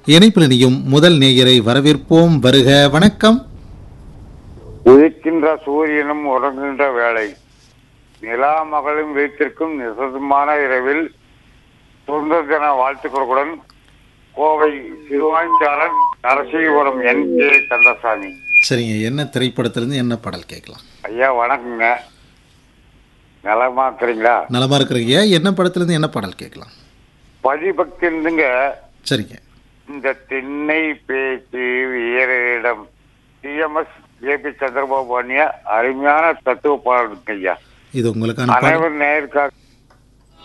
இணைப்பில் இணையும் முதல் நேயரை வரவேற்போம் வருக வணக்கம் உதிக்கின்ற சூரியனும் உறங்குகின்ற வேளை நிலா மகளும் வீட்டிற்கும் நிசதமான இரவில் சுதந்திர தின வாழ்த்துக்களுடன் கோவை சிறுவாய்ச்சாரன் நரசிங்கபுரம் என் கே கந்தசாமி சரிங்க என்ன திரைப்படத்திலிருந்து என்ன பாடல் கேட்கலாம் ஐயா வணக்கங்க நலமா இருக்கிறீங்களா நலமா இருக்கிறீங்க என்ன படத்திலிருந்து என்ன பாடல் கேட்கலாம் பதிபக்தி இருந்துங்க சரிங்க இந்த திண்ணை பேச்சு வீரரிடம் டிஎம்எஸ் ஜேபி சந்திரபாபு பண்ணிய அருமையான தத்துவ பாடலுங்க ஐயா இது உங்களுக்கான பாடல் அனைவரும் நேருக்காக